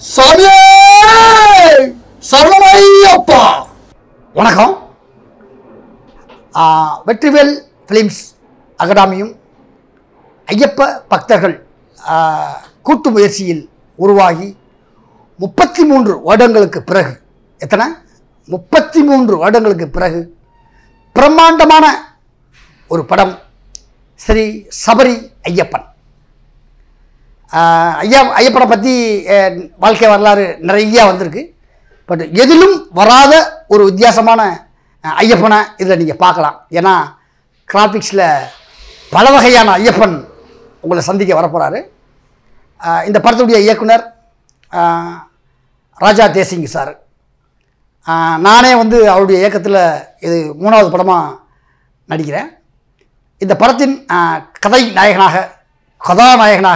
சாமியே சரணமையப்பா வணக்கம் ஆ, வெற்றிவேல் ஃபிலிம்ஸ் அகாடமியும் ஐயப்ப பக்தர்கள் ஆ, கூட்டு முயற்சியில் உருவாகி முப்பத்தி மூன்று வருடங்களுக்கு பிறகு எத்தனை முப்பத்தி மூன்று வருடங்களுக்கு பிறகு பிரம்மாண்டமான ஒரு படம் ஸ்ரீ சபரி ஐயப்பன் ஆஹ் ஐயா ஐயப்பனை பற்றி வாழ்க்கை வரலாறு நிறையா வந்திருக்கு பட் எதிலும் வராத ஒரு வித்தியாசமான அஹ், ஐயப்பனை இதில் நீங்கள் பார்க்கலாம் ஏன்னா கிராஃபிக்ஸில் பல வகையான ஐயப்பன் உங்களை சந்திக்க வரப்போகிறாரு இந்த படத்துடைய இயக்குனர் ஆஹ், ராஜா தேசிங் சார் ஆஹ், நானே வந்து அவருடைய இயக்கத்தில் இது மூணாவது படமாக நடிக்கிறேன் இந்த படத்தின் ஆஹ், கதை நாயகனாக கதாநாயகனாக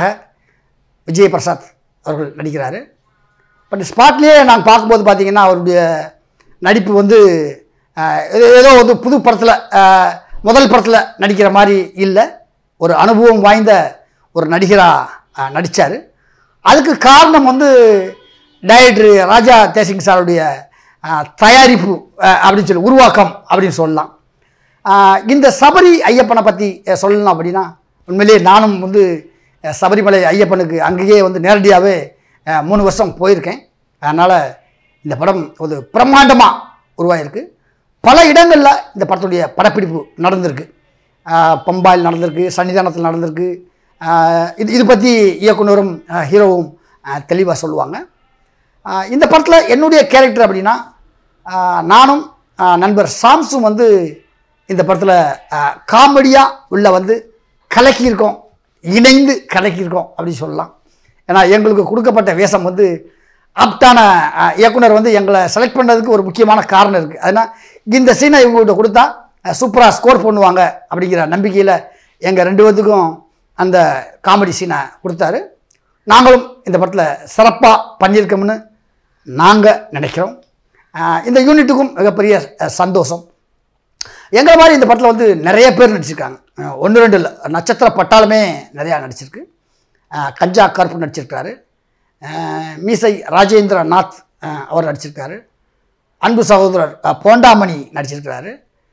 விஜய் பிரசாத் அவர்கள் நடிக்கிறாரு பட் ஸ்பாட்லேயே நான் பார்க்கும்போது பார்த்தீங்கன்னா அவருடைய நடிப்பு வந்து ஆஹ், ஏதோ- ஏதோ வந்து புது படத்தில் முதல் படத்தில் நடிக்கிற மாதிரி இல்லை ஒரு அனுபவம் வாய்ந்த ஒரு நடிகராக நடித்தார் அதுக்கு காரணம் வந்து டைரக்டர் ராஜா தேசிங் சாருடைய ஆஹ், தயாரிப்பு ஆஹ், அப்படின்னு சொல்லி உருவாக்கம் அப்படின்னு சொல்லலாம் ஆஹ், இந்த சபரி ஐயப்பனை பற்றி சொல்லணும் அப்படின்னா உண்மையிலேயே நானும் வந்து அஹ், சபரிமலை ஐயப்பனுக்கு அங்கேயே வந்து நேரடியாகவே அஹ், மூணு வருஷம் போயிருக்கேன் அதனால் இந்த படம் ஒரு பிரம்மாண்டமாக உருவாயிருக்கு பல இடங்களில் இந்த படத்துடைய படப்பிடிப்பு நடந்திருக்கு ஆஹ், பம்பாயில் நடந்திருக்கு சன்னிதானத்தில் நடந்திருக்கு ஆஹ், இது இது பற்றி இயக்குனரும் ஆஹ், ஹீரோவும் தெளிவாக சொல்லுவாங்க ஆஹ் இந்த படத்தில் என்னுடைய கேரக்டர் அப்படின்னா ஆஹ் நானும் ஆஹ் நண்பர் சாம்ஸும் வந்து இந்த படத்தில் காமெடியாக உள்ள வந்து கலக்கியிருக்கோம் இணைந்து கலக்கியிருக்கோம் அப்படின்னு சொல்லலாம் ஏன்னா எங்களுக்கு கொடுக்கப்பட்ட வேஷம் வந்து ஆப்டான ஆஹ் இயக்குனர் வந்து எங்களை செலக்ட் பண்ணதுக்கு ஒரு முக்கியமான காரணம் இருக்குது அதனால் இந்த சீனை இவங்ககிட்ட கொடுத்தா சூப்பராக ஸ்கோர் பண்ணுவாங்க அப்படிங்கிற நம்பிக்கையில் எங்கள் ரெண்டு பேர்த்துக்கும் அந்த காமெடி சீனை கொடுத்தாரு நாங்களும் இந்த படத்தில் சிறப்பாக பண்ணியிருக்கோம்னு நாங்கள் நினைக்கிறோம் ஆஹ் இந்த யூனிட்டுக்கும் மிகப்பெரிய அஹ், சந்தோஷம் எங்களை மாதிரி இந்த படத்தில் வந்து நிறைய பேர் நடிச்சிருக்காங்க ஒன்று ரெண்டு இல்லை நட்சத்திர பட்டாளமே நிறையா நடிச்சிருக்கு ஆஹ் கஞ்சா கருப்பு நடிச்சிருக்காரு ஆஹ் மீசை ராஜேந்திர நாத் ஆஹ் அவர் நடிச்சிருக்காரு அன்பு சகோதரர் அஹ், போண்டாமணி நடிச்சிருக்கிறாரு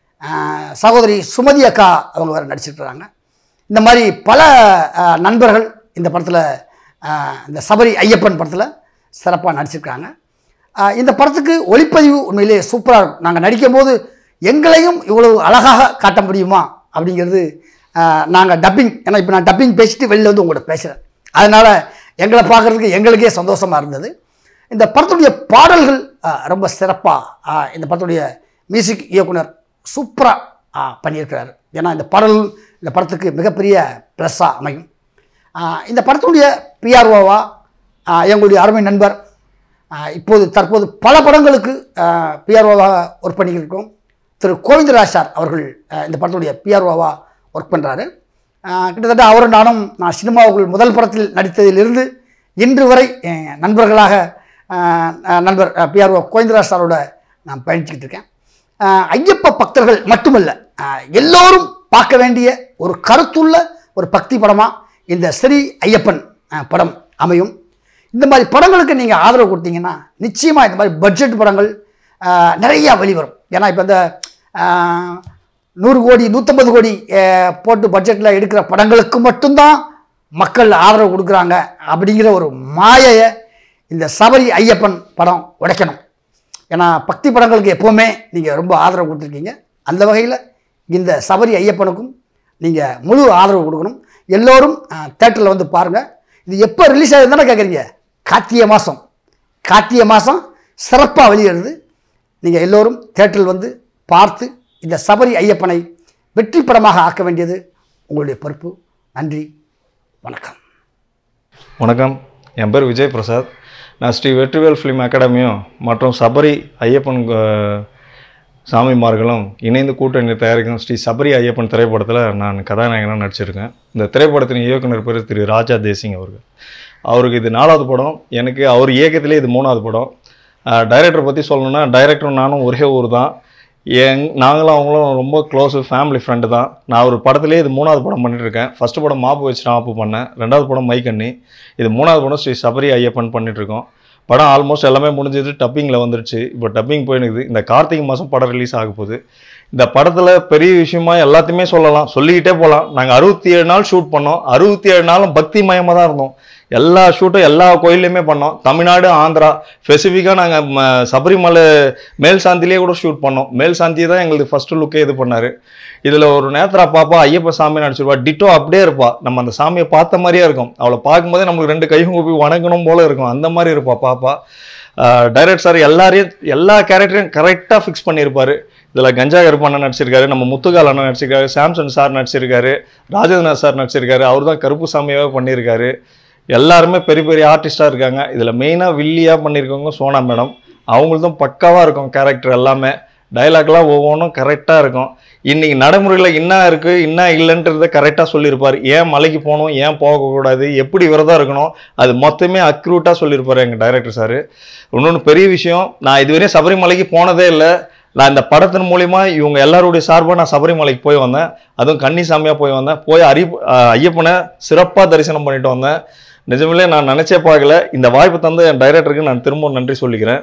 ஆஹ் சகோதரி சுமதி அக்கா அவங்க வேறு நடிச்சிருக்கிறாங்க இந்த மாதிரி பல ஆஹ், நண்பர்கள் இந்த படத்தில் இந்த சபரி ஐயப்பன் படத்தில் சிறப்பாக நடிச்சிருக்காங்க ஆஹ், இந்த படத்துக்கு ஒளிப்பதிவு உண்மையிலே சூப்பராக இருக்கும் நாங்கள் நடிக்கும்போது எங்களையும் இவ்வளவு அழகாக காட்ட முடியுமா அப்படிங்கிறது நாங்கள் டப்பிங் ஏன்னா இப்போ நான் டப்பிங் பேசிட்டு வெளியில் வந்து உங்கள்கிட்ட பேசுகிறேன் அதனால் எங்களை பார்க்குறதுக்கு எங்களுக்கே சந்தோஷமாக இருந்தது இந்த படத்துடைய பாடல்கள் ஆஹ், ரொம்ப சிறப்பாக இந்த படத்துடைய மியூசிக் இயக்குனர் சூப்பராக பண்ணியிருக்கிறாரு ஏன்னா இந்த பாடல் இந்த படத்துக்கு மிகப்பெரிய ப்ளஸ்ஸாக அமையும் ஆஹ், இந்த படத்துடைய பிஆர்ஓவா எங்களுடைய அருமை நண்பர் ஆஹ், இப்போது தற்போது பல படங்களுக்கு பிஆர்ஓவாக ஒர்க் பண்ணிக்கிருக்கோம் திரு கோவிந்தராஜ் சார் அவர்கள் ஆஹ், இந்த படத்துடைய பிஆர்ஓவாக ஒர்க் பண்ணுறாரு கிட்டத்தட்ட அவரும் நானும் நான் சினிமாவுக்குள் முதல் படத்தில் நடித்ததிலிருந்து இன்று வரை அஹ், நண்பர்களாக ஆஹ், ஆஹ், நண்பர் பிஆர்ஓ கோவிந்தராஜ் சாரோட நான் பயணிச்சுக்கிட்டு இருக்கேன் ஆஹ், ஐயப்ப பக்தர்கள் மட்டுமல்ல ஆஹ், எல்லோரும் பார்க்க வேண்டிய ஒரு கருத்துள்ள ஒரு பக்தி படமாக இந்த ஸ்ரீ ஐயப்பன் ஆஹ், படம் அமையும் இந்த மாதிரி படங்களுக்கு நீங்கள் ஆதரவு கொடுத்தீங்கன்னா நிச்சயமாக இந்த மாதிரி பட்ஜெட் படங்கள் ஆஹ், நிறையா வெளிவரும் ஏன்னா இப்போ இந்த ஆஹ், நூறு கோடி நூற்றம்பது கோடி ஆஹ், போட்டு பட்ஜெட்டில் எடுக்கிற படங்களுக்கு மட்டும்தான் மக்கள் ஆதரவு கொடுக்குறாங்க அப்படிங்கிற ஒரு மாயையை இந்த சபரி ஐயப்பன் படம் உடைக்கணும் ஏன்னா பக்தி படங்களுக்கு எப்போவுமே நீங்கள் ரொம்ப ஆதரவு கொடுத்துருக்கீங்க அந்த வகையில் இந்த சபரி ஐயப்பனுக்கும் நீங்கள் முழு ஆதரவு கொடுக்கணும் எல்லோரும் தேட்டரில் வந்து பாருங்கள் இது எப்போ ரிலீஸ் ஆகுது தானே கேட்குறீங்க கார்த்திகை மாதம் கார்த்திகை மாதம் சிறப்பாக வெளியிடுது நீங்கள் எல்லோரும் தேட்டரில் வந்து பார்த்து இந்த சபரி ஐயப்பனை வெற்றி படமாக ஆக்க வேண்டியது உங்களுடைய பொறுப்பு நன்றி வணக்கம் வணக்கம் என் பேர் விஜய் பிரசாத் நான் ஸ்ரீ வெற்றிவேல் ஃபிலிம் அகாடமியும் மற்றும் சபரி ஐயப்பன் அஹ், சாமிமார்களும் இணைந்து கூட்டணி தயாரிக்கும் ஸ்ரீ சபரி ஐயப்பன் திரைப்படத்தில் நான் கதாநாயகனாக நடிச்சிருக்கேன் இந்த திரைப்படத்தின் இயக்குனர் பேர் திரு ராஜா தேசிங் அவர்கள் அவருக்கு இது நாலாவது படம் எனக்கு அவர் இயக்கத்திலே இது மூணாவது படம் டைரக்டர் பற்றி சொல்லணும்னா டைரக்டரும் நானும் ஒரே ஊர் தான் எங் நாங்களும் அவங்களும் ரொம்ப க்ளோஸு ஃபேமிலி ஃப்ரெண்டு தான் நான் ஒரு படத்துலேயே இது மூணாவது படம் பண்ணிட்டு இருக்கேன் ஃபஸ்ட்டு படம் மாப்பு வச்சு நான் ஆப்பு பண்ணேன் ரெண்டாவது படம் மைக்கண்ணி இது மூணாவது படம் ஸ்ரீ சபரி ஐயப்பன் பண்ணிட்டு இருக்கோம் படம் ஆல்மோஸ்ட் எல்லாமே முடிஞ்சது டப்பிங்கில் வந்துருச்சு இப்போ டப்பிங் போயினுக்குது இந்த கார்த்திகை மாதம் படம் ரிலீஸ் ஆக போகுது இந்த படத்தில் பெரிய விஷயமா எல்லாத்தையுமே சொல்லலாம் சொல்லிக்கிட்டே போகலாம் நாங்கள் அறுபத்தி ஏழு நாள் ஷூட் பண்ணோம் அறுபத்தி ஏழு நாளும் பக்தி மயமாக தான் இருந்தோம் எல்லா ஷூட்டும் எல்லா கோயில்லையுமே பண்ணோம் தமிழ்நாடு ஆந்திரா ஸ்பெசிஃபிக்காக நாங்கள் சபரிமலை மேல் சாந்திலேயே கூட ஷூட் பண்ணோம் மேல் சாந்தி தான் எங்களுக்கு ஃபர்ஸ்ட் லுக்கே இது பண்ணார் இதில் ஒரு நேத்ரா பாப்பா ஐயப்ப சாமி நடிச்சிருப்பா டிட்டோ அப்படியே இருப்பா நம்ம அந்த சாமியை பார்த்த மாதிரியே இருக்கும் அவளை பார்க்கும்போதே நம்மளுக்கு ரெண்டு கையும் கூப்பி வணங்கணும் போல இருக்கும் அந்த மாதிரி இருப்பா பாப்பா டைரக்ட் சார் எல்லாரையும் எல்லா கேரக்டரையும் கரெக்டாக ஃபிக்ஸ் பண்ணியிருப்பாரு இதில் கஞ்சா கருப்பண்ணன் நடிச்சிருக்காரு நம்ம முத்துகால் அண்ணன் நடிச்சிருக்காரு சாம்சன் சார் நடிச்சிருக்காரு ராஜேந்திரன் சார் நடிச்சிருக்காரு அவர் தான் கருப்பு சாமியாவே பண்ணியிருக்காரு எல்லாருமே பெரிய பெரிய ஆர்டிஸ்டாக இருக்காங்க இதில் மெயினாக வில்லியாக பண்ணியிருக்கவங்க சோனா மேடம் அவங்களுதும் பக்காவாக இருக்கும் கேரக்டர் எல்லாமே டைலாக்லாம் ஒவ்வொன்றும் கரெக்டாக இருக்கும் இன்னைக்கு நடைமுறையில் என்ன இருக்குது என்ன இல்லைன்றத கரெக்டாக சொல்லியிருப்பார் ஏன் மலைக்கு போகணும் ஏன் போகக்கூடாது எப்படி விரதம் இருக்கணும் அது மொத்தமே அக்யூரேட்டாக சொல்லியிருப்பார் எங்கள் டைரக்டர் சார் இன்னொன்று பெரிய விஷயம் நான் இதுவரையும் சபரிமலைக்கு போனதே இல்லை நான் இந்த படத்தின் மூலிமா இவங்க எல்லாருடைய சார்பாக நான் சபரிமலைக்கு போய் வந்தேன் அதுவும் கன்னிசாமியாக போய் வந்தேன் போய் அரி அஹ் ஐயப்பனை சிறப்பாக தரிசனம் பண்ணிட்டு வந்தேன் நிஜமிலே நான் நினச்சே பார்க்கல இந்த வாய்ப்பு தந்து என் டைரக்டருக்கு நான் திரும்பவும் நன்றி சொல்லிக்கிறேன்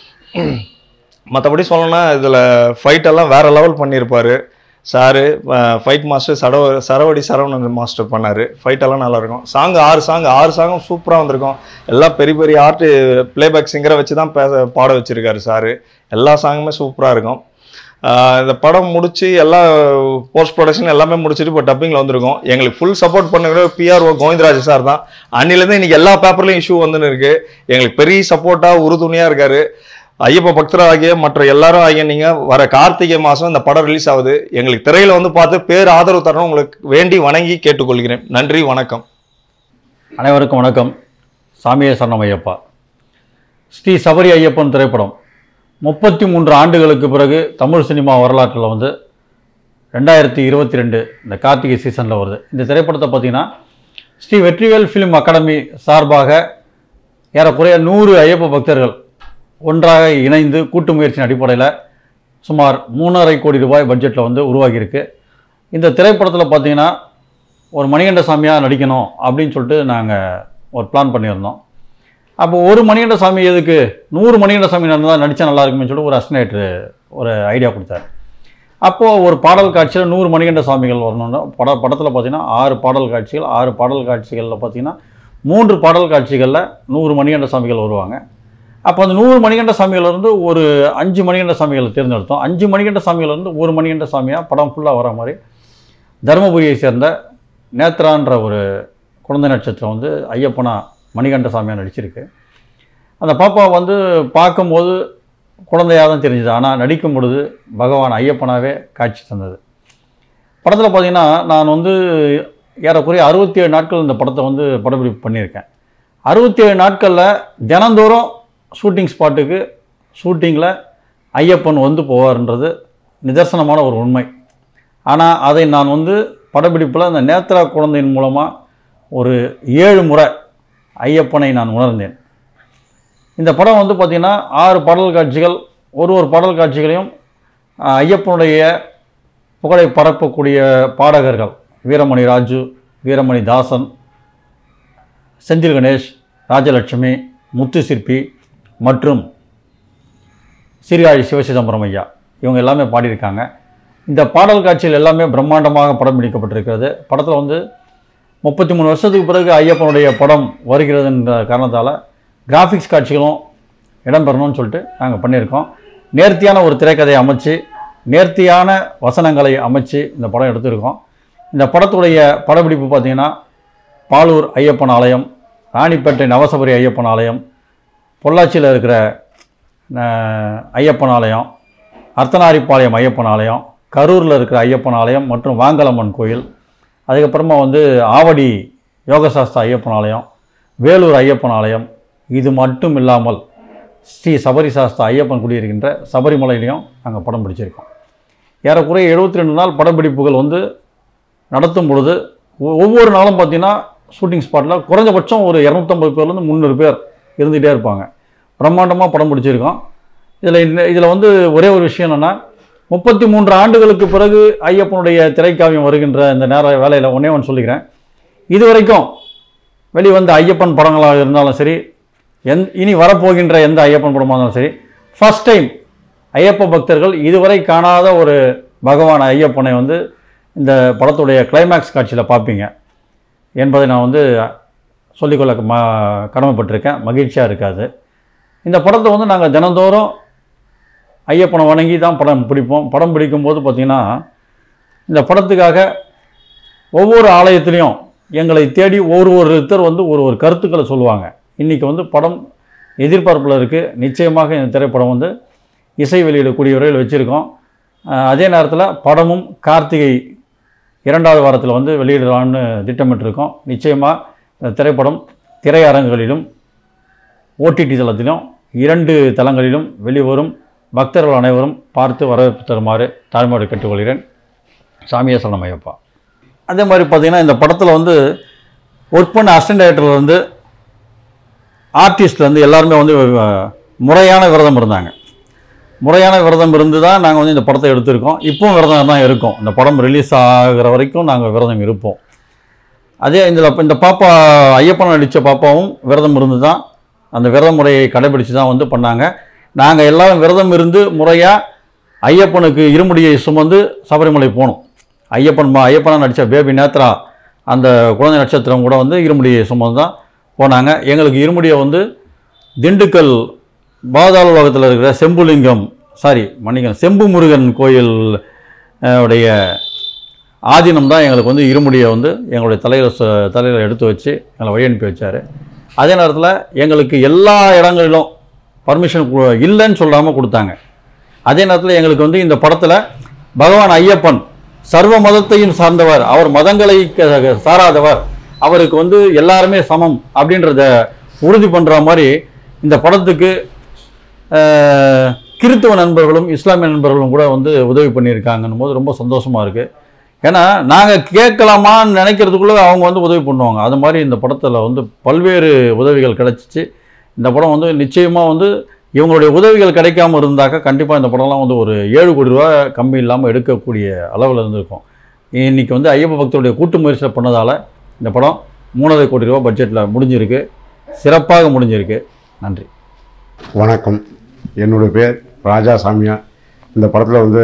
மற்றபடி சொல்லணும்னா இதில் ஃபைட்டெல்லாம் வேறு லெவல் பண்ணியிருப்பார் சாரு ஃபைட் மாஸ்டர் சடவ சரவடி சரவணன் மாஸ்டர் பண்ணார் ஃபைட்டெல்லாம் நல்லாயிருக்கும் சாங் ஆறு சாங் ஆறு சாங்கும் சூப்பராக வந்திருக்கும் எல்லாம் பெரிய பெரிய ஆர்ட் பிளேபேக் சிங்கரை வச்சு தான் பேச பாட வச்சுருக்காரு சாரு எல்லா சாங்குமே சூப்பராக இருக்கும் ஆஹ் இந்த படம் முடிச்சு எல்லா போஸ்ட் ப்ரொடக்ஷன் எல்லாமே முடிச்சுட்டு இப்போ டப்பிங்கில் வந்திருக்கோம் எங்களுக்கு ஃபுல் சப்போர்ட் பண்ணுற பிஆர்ஓ கோவிந்தராஜ் சார் தான் அன்னிலேருந்து இன்னைக்கு எல்லா பேப்பர்லையும் இஷ்யூ வந்துன்னு இருக்கு எங்களுக்கு பெரிய சப்போர்ட்டாக உறுதுணையாக இருக்காரு ஐயப்ப பக்தராகிய மற்ற எல்லாரும் ஆகிய நீங்கள் வர கார்த்திகை மாதம் இந்த படம் ரிலீஸ் ஆகுது எங்களுக்கு திரையில் வந்து பார்த்து பேர் ஆதரவு தரணும் உங்களுக்கு வேண்டி வணங்கி கேட்டுக்கொள்கிறேன் நன்றி வணக்கம் அனைவருக்கும் வணக்கம் சாமியே சரணம் ஐயப்பா ஸ்ரீ சபரி ஐயப்பன் திரைப்படம் முப்பத்தி மூன்று ஆண்டுகளுக்கு பிறகு தமிழ் சினிமா வரலாற்றில் வந்து ரெண்டாயிரத்தி இருபத்தி ரெண்டு இந்த கார்த்திகை சீசனில் வருது இந்த திரைப்படத்தை பார்த்தீங்கன்னா ஸ்ரீ வெற்றிவேல் ஃபிலிம் அகாடமி சார்பாக ஏறக்குறைய நூறு ஐயப்ப பக்தர்கள் ஒன்றாக இணைந்து கூட்டு முயற்சியின் அடிப்படையில் சுமார் மூணரை கோடி ரூபாய் பட்ஜெட்டில் வந்து உருவாகியிருக்கு இந்த திரைப்படத்தில் பார்த்தீங்கன்னா ஒரு மணிகண்ட சாமியாக நடிக்கணும் அப்படின்னு சொல்லிட்டு நாங்கள் ஒரு பிளான் பண்ணியிருந்தோம் அப்போ ஒரு மணிகண்ட சாமி எதுக்கு நூறு மணிகண்ட சாமி நடந்தால் நடித்தா நல்லா இருக்குமே சொல்லிட்டு ஒரு அஸ்டினேட்ரு ஒரு ஐடியா கொடுத்தாரு அப்போது ஒரு பாடல் காட்சியில் நூறு மணிகண்ட சாமிகள் வரணும்னா பட படத்தில் பார்த்தீங்கன்னா ஆறு பாடல் காட்சிகள் ஆறு பாடல் காட்சிகளில் பார்த்தீங்கன்னா மூன்று பாடல் காட்சிகளில் நூறு மணிகண்ட சாமிகள் வருவாங்க அப்போ அந்த நூறு மணிகண்ட சாமிகள் இருந்து ஒரு அஞ்சு மணிகண்ட சாமிகளை தேர்ந்தெடுத்தோம் அஞ்சு மணிகண்ட சாமிகள் இருந்து ஒரு மணிகண்ட சாமியாக படம் ஃபுல்லாக வர மாதிரி தருமபுரியை சேர்ந்த நேத்ரான்ற ஒரு குழந்தை நட்சத்திரம் வந்து ஐயப்பனா மணிகண்ட சாமியாக நடிச்சிருக்கு அந்த பாப்பா வந்து பார்க்கும்போது குழந்தையாக தான் தெரிஞ்சுது ஆனால் நடிக்கும் பொழுது பகவான் ஐயப்பனாவே காட்சி தந்தது படத்தில் பார்த்தீங்கன்னா நான் வந்து ஏறக்குறைய அறுபத்தி ஏழு நாட்கள் இந்த படத்தை வந்து படப்பிடிப்பு பண்ணியிருக்கேன் அறுபத்தி ஏழு நாட்களில் தினந்தோறும் ஷூட்டிங் ஸ்பாட்டுக்கு ஷூட்டிங்கில் ஐயப்பன் வந்து போவார்ன்றது நிதர்சனமான ஒரு உண்மை ஆனால் அதை நான் வந்து படப்பிடிப்பில் அந்த நேத்ரா குழந்தையின் மூலமாக ஒரு ஏழு முறை ஐயப்பனை நான் உணர்ந்தேன் இந்த படம் வந்து பார்த்திங்கன்னா ஆறு பாடல் காட்சிகள் ஒரு ஒரு பாடல் காட்சிகளையும் ஆஹ், ஐயப்பனுடைய புகழை பரப்பக்கூடிய பாடகர்கள் வீரமணி ராஜு வீரமணி தாசன் செந்தில் கணேஷ் ராஜலட்சுமி முத்து சிற்பி மற்றும் சீர்காழி சிவசிதம்பரம் ஐயா இவங்க எல்லாமே பாடியிருக்காங்க இந்த பாடல் காட்சிகள் எல்லாமே பிரம்மாண்டமாக படம் பிடிக்கப்பட்டிருக்கிறது படத்தில் வந்து முப்பத்தி மூணு வருஷத்துக்கு பிறகு ஐயப்பனுடைய படம் வருகிறதுன்ற காரணத்தால் கிராஃபிக்ஸ் காட்சிகளும் இடம்பெறணும்னு சொல்லிட்டு நாங்கள் பண்ணியிருக்கோம் நேர்த்தியான ஒரு திரைக்கதையை அமைச்சு நேர்த்தியான வசனங்களை அமைச்சு இந்த படம் எடுத்திருக்கோம் இந்த படத்துடைய படப்பிடிப்பு பார்த்திங்கன்னா பாலூர் ஐயப்பன் ஆலயம் ராணிப்பேட்டை நவசபரி ஐயப்பன் ஆலயம் பொள்ளாச்சியில் இருக்கிற அஹ், ஐயப்பன் ஆலயம் அர்த்தநாரிப்பாளையம் ஐயப்பன் ஆலயம் கரூரில் இருக்கிற ஐயப்பன் ஆலயம் மற்றும் வாங்கலம்மன் கோயில் அதுக்கப்புறமா வந்து ஆவடி யோகசாஸ்திர ஐயப்பன் ஆலயம் வேலூர் ஐயப்பன் ஆலயம் இது மட்டும் இல்லாமல் ஸ்ரீ சபரி சாஸ்திர ஐயப்பன் குடியிருக்கின்ற சபரிமலையிலையும் நாங்கள் படம் பிடிச்சிருக்கோம் ஏறக்குறைய எழுபத்தி ரெண்டு நாள் படப்பிடிப்புகள் வந்து நடத்தும் பொழுது ஒ- ஒவ்வொரு நாளும் பார்த்தீங்கன்னா ஷூட்டிங் ஸ்பாட்டில் குறைஞ்சபட்சம் ஒரு இரநூத்தம்பது பேர்லேருந்து முந்நூறு பேர் இருந்துகிட்டே இருப்பாங்க பிரம்மாண்டமாக படம் பிடிச்சிருக்கோம் இதில் இந்த இதில் வந்து ஒரே ஒரு விஷயம் என்னென்னா முப்பத்தி மூன்று ஆண்டுகளுக்கு பிறகு ஐயப்பனுடைய திரைக்காவியம் வருகின்ற இந்த நேர வேலையில் ஒன்றே ஒன்று சொல்லிக்கிறேன் இது வரைக்கும் வெளிவந்த ஐயப்பன் படங்களாக இருந்தாலும் சரி எந் இனி வரப்போகின்ற எந்த ஐயப்பன் படமாக இருந்தாலும் சரி ஃபர்ஸ்ட் டைம் ஐயப்ப பக்தர்கள் இதுவரை காணாத ஒரு பகவான் ஐயப்பனை வந்து இந்த படத்துடைய கிளைமேக்ஸ் காட்சியில் பார்ப்பீங்க என்பதை நான் வந்து சொல்லிக்கொள்ள ம கடமைப்பட்டிருக்கேன் மகிழ்ச்சியாக இருக்காது இந்த படத்தை வந்து நாங்கள் தினந்தோறும் ஐயப்பனை வணங்கி தான் படம் பிடிப்போம் படம் பிடிக்கும்போது பார்த்திங்கன்னா இந்த படத்துக்காக ஒவ்வொரு ஆலயத்துலேயும் எங்களை தேடி ஒரு ஒருத்தர் வந்து ஒரு ஒரு கருத்துக்களை சொல்லுவாங்க இன்றைக்கி வந்து படம் எதிர்பார்ப்பில் இருக்குது நிச்சயமாக இந்த திரைப்படம் வந்து இசை வெளியிடக்கூடிய வரையில் வச்சுருக்கோம் அஹ் அதே நேரத்தில் படமும் கார்த்திகை இரண்டாவது வாரத்தில் வந்து வெளியிடலாம்னு திட்டமிட்டிருக்கோம் நிச்சயமாக இந்த திரைப்படம் திரையரங்குகளிலும் ஓடிடி தளத்திலும் இரண்டு தளங்களிலும் வெளிவரும் பக்தர்கள் அனைவரும் பார்த்து வரவேற்பு தருமாறு தாழ்மையோடு கேட்டுக்கொள்கிறேன் சாமியே சரணம் ஐயப்பா அதே மாதிரி பார்த்தீங்கன்னா இந்த படத்தில் வந்து ஒர்க் பண்ண அசிஸ்டன்ட் டைரக்டர்லேருந்து ஆர்டிஸ்ட்லேருந்து எல்லாருமே வந்து அஹ், முறையான விரதம் இருந்தாங்க முறையான விரதம் இருந்து தான் நாங்கள் வந்து இந்த படத்தை எடுத்திருக்கோம் இப்பவும் விரதம் தான் இருக்கோம் இந்த படம் ரிலீஸ் ஆகிற வரைக்கும் நாங்கள் விரதம் இருப்போம் அதே இந்த இந்த பாப்பா ஐயப்பன் நடித்த பாப்பாவும் விரதம் இருந்து தான் அந்த விரத முறையை கடைபிடிச்சு தான் வந்து பண்ணாங்க நாங்கள் எல்லாரும் விரதம் இருந்து முறையாக ஐயப்பனுக்கு இருமுடியை சுமந்து சபரிமலை போனோம் ஐயப்பன் மா ஐயப்பனா நடித்த பேபி நேத்ரா அந்த குழந்தை நட்சத்திரம் கூட வந்து இருமுடியை சுமந்து தான் போனாங்க எங்களுக்கு இருமுடியை வந்து திண்டுக்கல் பாதாள உலகத்தில் இருக்கிற செம்புலிங்கம் சாரி மன்னிக்கணும் செம்பு முருகன் கோயில் அஹ், உடைய ஆதீனம் தான் எங்களுக்கு வந்து இருமுடியை வந்து எங்களுடைய தலையில் ச- தலையில் எடுத்து வச்சு எங்களை வழி அனுப்பி வச்சார் அதே நேரத்தில் எங்களுக்கு எல்லா இடங்களிலும் பர்மிஷன் இல்லைன்னு சொல்லாமல் கொடுத்தாங்க அதே நேரத்தில் எங்களுக்கு வந்து இந்த படத்தில் பகவான் ஐயப்பன் சர்வ மதத்தையும் சார்ந்தவர் அவர் மதங்களை க- சாராதவர் அவருக்கு வந்து எல்லாருமே சமம் அப்படின்றத உறுதி பண்ணுற மாதிரி இந்த படத்துக்கு அஹ், கிறித்துவ நண்பர்களும் இஸ்லாமிய நண்பர்களும் கூட வந்து உதவி பண்ணியிருக்காங்கன்னும் போது ரொம்ப சந்தோஷமாக இருக்குது ஏன்னா நாங்கள் கேட்கலாமான்னு நினைக்கிறதுக்குள்ளே அவங்க வந்து உதவி பண்ணுவாங்க அது மாதிரி இந்த படத்தில் வந்து பல்வேறு உதவிகள் கிடைச்சிச்சு இந்த படம் வந்து நிச்சயமாக வந்து இவங்களுடைய உதவிகள் கிடைக்காம இருந்தாக்க கண்டிப்பாக இந்த படம்லாம் வந்து ஒரு ஏழு கோடி ரூபா கம்மி இல்லாமல் எடுக்கக்கூடிய அளவில் இருந்திருக்கும் இன்றைக்கி வந்து ஐயப்ப பக்தருடைய கூட்டு முயற்சியில் பண்ணதால் இந்த படம் மூணரை கோடி ரூபா பட்ஜெட்டில் முடிஞ்சிருக்கு சிறப்பாக முடிஞ்சிருக்கு நன்றி வணக்கம் என்னுடைய பேர் ராஜா சாமியா இந்த படத்தில் வந்து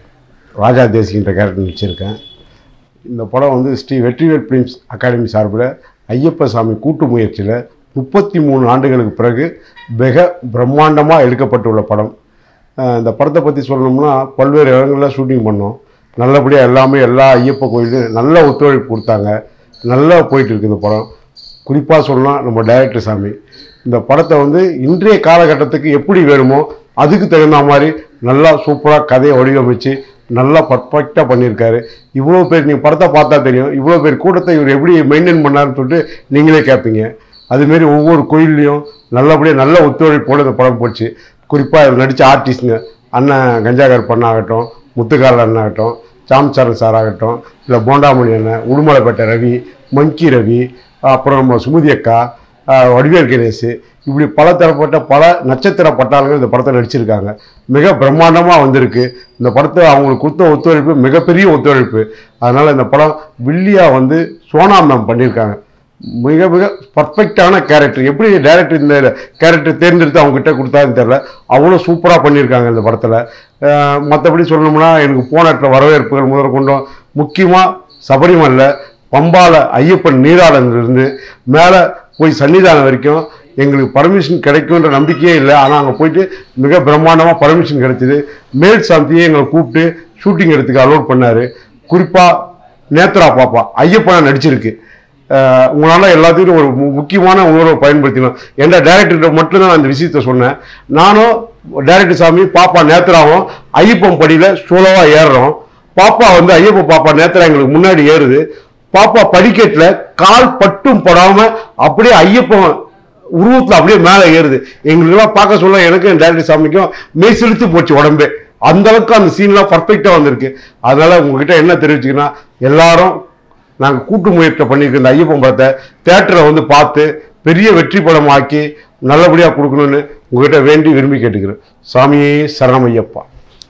ராஜா தேசிகின்ற கேரக்டர் நடிச்சிருக்கேன் இந்த படம் வந்து ஸ்ரீ வெற்றிவேல் ஃபிலிம்ஸ் அகாடமி சார்பில் ஐயப்ப சாமி கூட்டு முயற்சியில் முப்பத்தி மூணு ஆண்டுகளுக்கு பிறகு மிக பிரம்மாண்டமாக எடுக்கப்பட்டுள்ள படம் அஹ் இந்த படத்தை பற்றி சொல்லணும்னா பல்வேறு இடங்களில் ஷூட்டிங் பண்ணோம் நல்லபடியாக எல்லாமே எல்லா ஐயப்ப கோயிலும் நல்ல ஒத்துழைப்பு கொடுத்தாங்க நல்லா போயிட்டு இருக்கு இந்த படம் குறிப்பாக சொல்லலாம் நம்ம டைரக்டர் சாமி இந்த படத்தை வந்து இன்றைய காலகட்டத்துக்கு எப்படி வேணுமோ அதுக்கு தகுந்த மாதிரி நல்லா சூப்பராக கதையை வடிவமைச்சு நல்லா பர்ஃபெக்டாக பண்ணியிருக்காரு இவ்வளோ பேர் நீங்கள் படத்தை பார்த்தா தெரியும் இவ்வளோ பேர் கூட்டத்தை இவர் எப்படி மெயின்டைன் பண்ணாருன்னு சொல்லிட்டு நீங்களே கேட்பீங்க அதுமாரி ஒவ்வொரு கோயில்லையும் நல்லபடியாக நல்ல ஒத்துழைப்போடு இந்த படம் போச்சு குறிப்பாக இவர் நடித்த ஆர்டிஸ்ட்டுங்க அண்ணன் கஞ்சாகர் பண்ணாகட்டும் முத்துக்காரர் அண்ணன் ஆகட்டும் சாம்சரன் சார் ஆகட்டும் இல்லை போண்டாமணி அண்ணன் உடுமலைப்பேட்டை ரவி மங்கி ரவி அப்புறம் நம்ம சுமதி அக்கா ஆஹ் வடிவேல் கணேஷ் இப்படி பல தரப்பட்ட பல நட்சத்திர பட்டாளங்கள் இந்த படத்தை நடிச்சிருக்காங்க மிக பிரம்மாண்டமாக வந்திருக்கு இந்த படத்தை அவங்களுக்கு கொடுத்த ஒத்துழைப்பு மிகப்பெரிய ஒத்துழைப்பு அதனால் இந்த படம் வில்லியாக வந்து சோனா மேம் பண்ணியிருக்காங்க மிக மிக பர்ஃபெக்டான கேரக்டர் எப்படி டேரக்டர் இந்த கேரக்டர் தேர்ந்தெடுத்து அவங்க கிட்ட கொடுத்தாருன்னு தெரியல அவ்வளோ சூப்பராக பண்ணியிருக்காங்க இந்த படத்தில் மற்றபடி சொல்லணும்னா எனக்கு போன இடத்துல வரவேற்புகள் முதல் கொண்டோம் முக்கியமாக சபரிமலை பம்பால ஐயப்பன் நீராடலிருந்து மேலே போய் சன்னிதானம் வரைக்கும் எங்களுக்கு பர்மிஷன் கிடைக்குன்ற நம்பிக்கையே இல்லை ஆனால் அங்கே போயிட்டு மிக பிரம்மாண்டமாக பர்மிஷன் கிடைச்சிது மேல் சாந்தியை எங்களை கூப்பிட்டு ஷூட்டிங் எடுத்துக்க அலோட் பண்ணார் குறிப்பாக நேத்ரா பாப்பா ஐயப்பனா நடிச்சிருக்கு அஹ் உங்களால எல்லாத்துக்கும் ஒரு மு- முக்கியமான உணர்வை பயன்படுத்தினோம் எந்த டேரக்டர்கிட்ட மட்டும்தான் நான் இந்த விஷயத்த சொன்னேன் நானும் டேரக்டர் சாமி பாப்பா நேத்ராவும் ஐயப்பன் படியில் சோலோவா ஏறுறோம் பாப்பா வந்து ஐயப்ப பாப்பா நேத்ரா எங்களுக்கு முன்னாடி ஏறுது பாப்பா படிக்கட்டில் கால் பட்டும் படாம அப்படியே ஐயப்பன் உருவத்தில் அப்படியே மேலே ஏறுது எங்களுக்கெல்லாம் பார்க்க சொல்ல எனக்கும் டேரக்டர் சாமிக்கும் மெய் செலுத்து போச்சு உடம்பே அந்த அளவுக்கு அந்த சீன்லாம் பர்ஃபெக்டாக வந்திருக்கு அதனால உங்ககிட்ட என்ன தெரிவிச்சுக்கன்னா எல்லாரும் நாங்கள் கூட்டு முயற்சி பண்ணியிருக்க இந்த ஐயப்பன் படத்தை தேட்டரை வந்து பார்த்து பெரிய வெற்றி படம் ஆக்கி நல்லபடியாக கொடுக்கணும்னு உங்ககிட்ட வேண்டி விரும்பி கேட்டுக்கிறேன் சாமியே சரணம் ஐயப்பா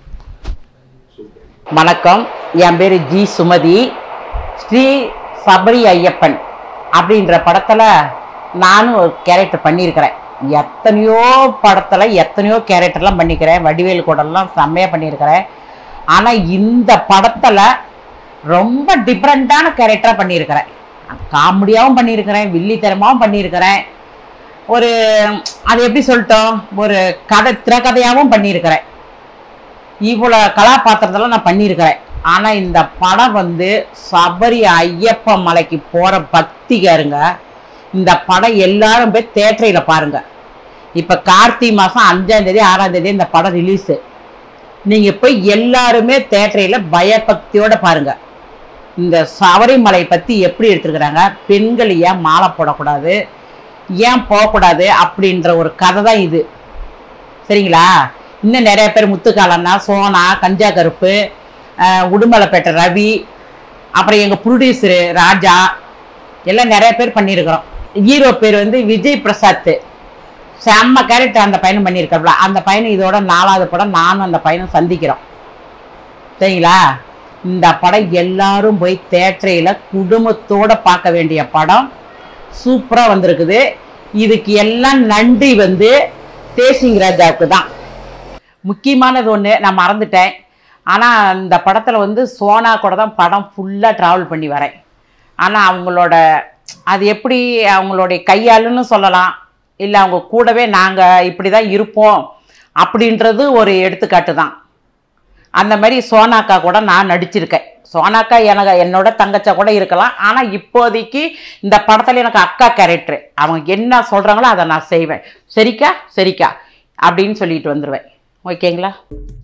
வணக்கம் என் பேர் ஜி சுமதி ஸ்ரீ சபரி ஐயப்பன் அப்படின்ற படத்தில் நானும் ஒரு கேரக்டர் பண்ணியிருக்கிறேன் எத்தனையோ படத்துல எத்தனையோ கேரக்டர்லாம் பண்ணிக்கிறேன் வடிவேல் கூடலாம் செம்மையா பண்ணியிருக்கிறேன் ஆனா இந்த படத்துல ரொம்ப டிஃப்ரெண்ட்டான கேரக்டராக பண்ணியிருக்கிறேன் காமெடியாகவும் பண்ணியிருக்கிறேன் வில்லித்தனமாகவும் பண்ணியிருக்கிறேன் ஒரு அது எப்படி சொல்லட்டும் ஒரு கதை திரைக்கதையாகவும் பண்ணியிருக்கிறேன் இவ்வளோ கதாபாத்திரத்தெல்லாம் நான் பண்ணியிருக்கிறேன் ஆனால் இந்த படம் வந்து சபரி ஐயப்ப மலைக்கு போகிற பக்திகாருங்க இந்த படம் எல்லாரும் போய் தேட்டரில் பாருங்க இப்போ கார்த்திகை மாதம் அஞ்சாம் தேதி ஆறாம் தேதி இந்த படம் ரிலீஸு நீங்கள் போய் எல்லாருமே தேட்டரில் பயபக்தியோட பாருங்க இந்த சபரிமலை பற்றி எப்படி எடுத்துருக்குறாங்க பெண்கள் ஏன் மாலை போடக்கூடாது ஏன் போகக்கூடாது அப்படின்ற ஒரு கதை தான் இது சரிங்களா இன்னும் நிறைய பேர் முத்துக்காலண்ணா சோனா கஞ்சா கருப்பு அஹ், உடுமலைப்பேட்டை ரவி அப்புறம் எங்கள் ப்ரொடியூசரு ராஜா எல்லாம் நிறைய பேர் பண்ணியிருக்கிறோம் ஹீரோ பேர் வந்து விஜய் பிரசாத் செம்ம கேரக்டர் அந்த பையனும் பண்ணியிருக்காப்ல அந்த பையனும் இதோட நாலாவது படம் நானும் அந்த பையனும் சந்திக்கிறோம் சரிங்களா இந்த படம் எல்லாரும் போய் தேட்டரையில் குடும்பத்தோட பார்க்க வேண்டிய படம் சூப்பராக வந்திருக்குது இதுக்கு எல்லாம் நன்றி வந்து தேசிங் ராஜாவுக்கு தான் முக்கியமானது ஒன்று நான் மறந்துட்டேன் ஆனால் இந்த படத்தில் வந்து சோனா கூட தான் படம் ஃபுல்லாக ட்ராவல் பண்ணி வரேன் ஆனால் அவங்களோட அது எப்படி அவங்களுடைய கையாளுன்னு சொல்லலாம் இல்லை அவங்க கூடவே நாங்கள் இப்படி தான் இருப்போம் அப்படின்றது ஒரு எடுத்துக்காட்டு தான் அந்த மாதிரி சோனாக்கா கூட நான் நடிச்சிருக்கேன் சோனாக்கா எனக்கு என்னோட தங்கச்சா கூட இருக்கலாம் ஆனால் இப்போதைக்கு இந்த படத்தில் எனக்கு அக்கா கேரக்டர் அவங்க என்ன சொல்கிறாங்களோ அதை நான் செய்வேன் சரிக்கா சரிக்கா அப்படின்னு சொல்லிட்டு வந்துடுவேன் ஓகேங்களா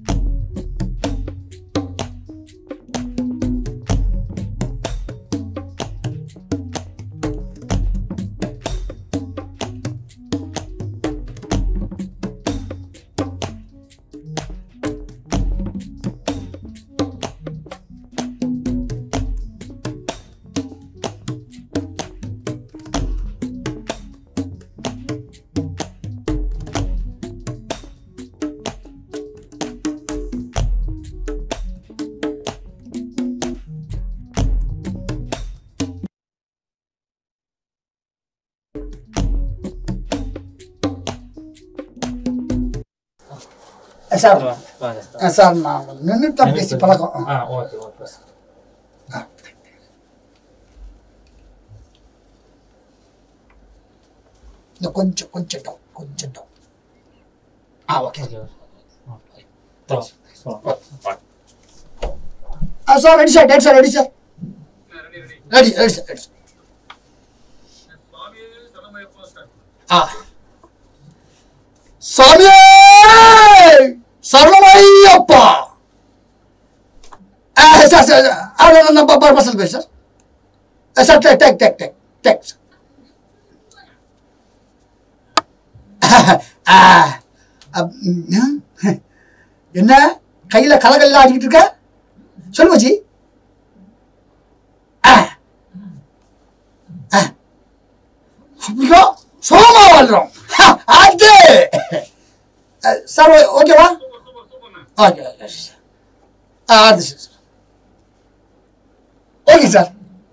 சார் சார் நான் நின்றுட்டு தான் பேசி பழக்கம் ஆ ஓகே ஓகே இந்த கொஞ்சம் கொஞ்சம் டவுன் கொஞ்சம் டவுன் ஆ ஓகே ஆ sir ready sir ready sir ready sir ready ready sir ready sir ஆ சாமியே சரணமையப்பா ஆ சார் சார் ஆ நம்ம பர்பஸில் பேச sir sir take take take take take sir ஆ, அப், ம், என்ன கையில கலகல்லாம் ஆடிக்கிட்டு இருக்க சொல்லு மச்சி ஆ, ஆ. அப்படியா சோமா வாழ்றோம் ஹ, அது அ, சார் ஓ- ஓகேவா ஓகே ஓகே சார். ஆ அது சரி சார் ஓகே சார்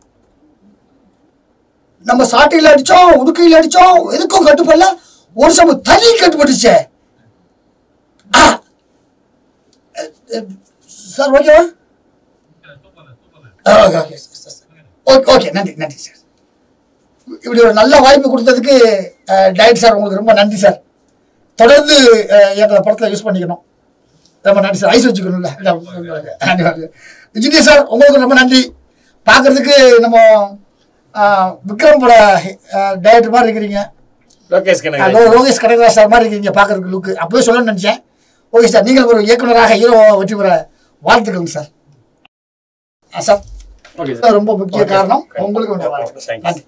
நம்ம சாட்டையில் அடிச்சோம் உடுக்கையில் அடிச்சோம் எதுக்கும் கட்டுப்படல ஒரு சமயம் தனி கட்டுப்பட்டுச்சே ஆ. அ, அ, சார் ஓகேவா ஆ, okay okay sir, sir, sir. Okay okay நன்றி நன்றி சார் இப்படி ஒரு நல்ல வாய்ப்பு கொடுத்ததுக்கு டயட் சார் உங்களுக்கு ரொம்ப நன்றி சார் தொடர்ந்து அஹ், எங்களை படத்தில் யூஸ் பண்ணிக்கணும் ரொம்ப நன்றி சார் ஐஸ் வச்சுக்கணும்ல இன்ஜினியர் சார் உங்களுக்கு ரொம்ப நன்றி பார்க்கறதுக்கு நம்ம அஹ், விக்ரம் பட டைரக்டர் மாதிரி இருக்கிறீங்க லோகேஷ் அஹ், லோ- லோகேஷ் கனகராஜ் சார் மாதிரி இருக்கீங்க பார்க்கறதுக்கு லுக்கு அப்பவே சொல்லணும்னு நினச்சேன் ஓகே சார் நீங்கள் ஒரு இயக்குனராக ஹீரோ வெற்றி பெற வாழ்த்துக்கள் சார் ஆ, சார் ஓகே இது ரொம்ப முக்கிய காரணம் உங்களுக்கு உண்டு வாழ்த்துக்கள். நன்றி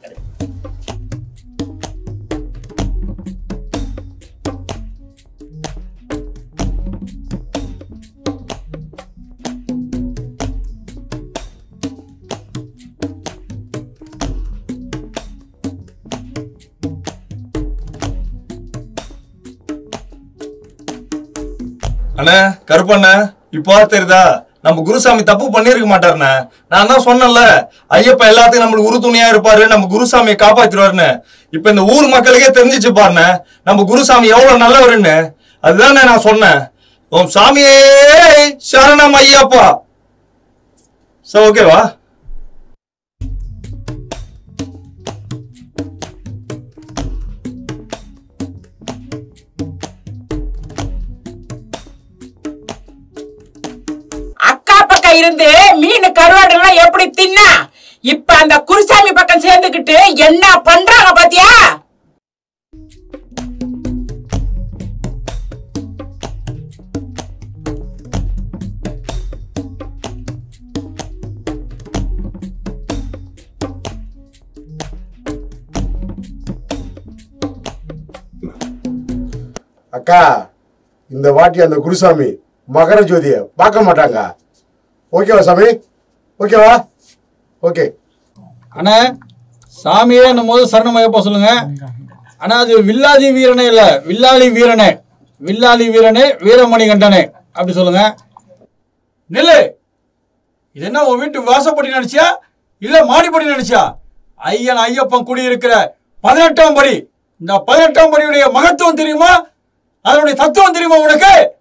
அண்ணா கருப்பண்ணா இப்போ தெரியுதா நம்ம குருசாமி தப்பு பண்ணிருக்க மாட்டாருண்ணே நான் தான் சொன்னேன்ல ஐயப்ப எல்லாத்துக்கும் நம்மளுக்கு உறுதுணையா இருப்பாரு நம்ம குருசாமியை காப்பாத்திடுவாருன்னு இப்ப இந்த ஊர் மக்களுக்கே தெரிஞ்சிச்சு பாருண்ணே நம்ம குருசாமி எவ்வளவு நல்லவருன்னு அதுதானே நான் சொன்னேன் ஓம் சாமியே சரணம் ஐயப்பா சோ ஓகேவா அக்கா பக்கம் இருந்து மீன் கருவாடுலாம் எப்படி தின்னா இப்ப அந்த குருசாமி பக்கம் சேர்ந்துக்கிட்டு என்ன பண்றாங்க பாத்தியா அக்கா இந்த வாட்டி அந்த குருசாமி மகர ஜோதியை பார்க்க மாட்டாங்க ஓகேவா சாமி ஓகேவா ஓகே அண்ணா சாமியே என்னும் போது சரணமையப்பா சொல்லுங்க ஆனா அது வில்லாதி வீரனே இல்ல வில்லாளி வீரனே வில்லாளி வீரனே வீரமணி கண்டனே அப்படி சொல்லுங்க நெல்லு இது என்ன உன் வீட்டு வாசப்படி நினைச்சியா இல்ல மாடிப்படி நினைச்சியா ஐயன் ஐயப்பன் குடியிருக்கிற பதினெட்டாம் படி இந்த பதினெட்டாம் படியுடைய மகத்துவம் தெரியுமா அதனுடைய தத்துவம் தெரியுமா உனக்கு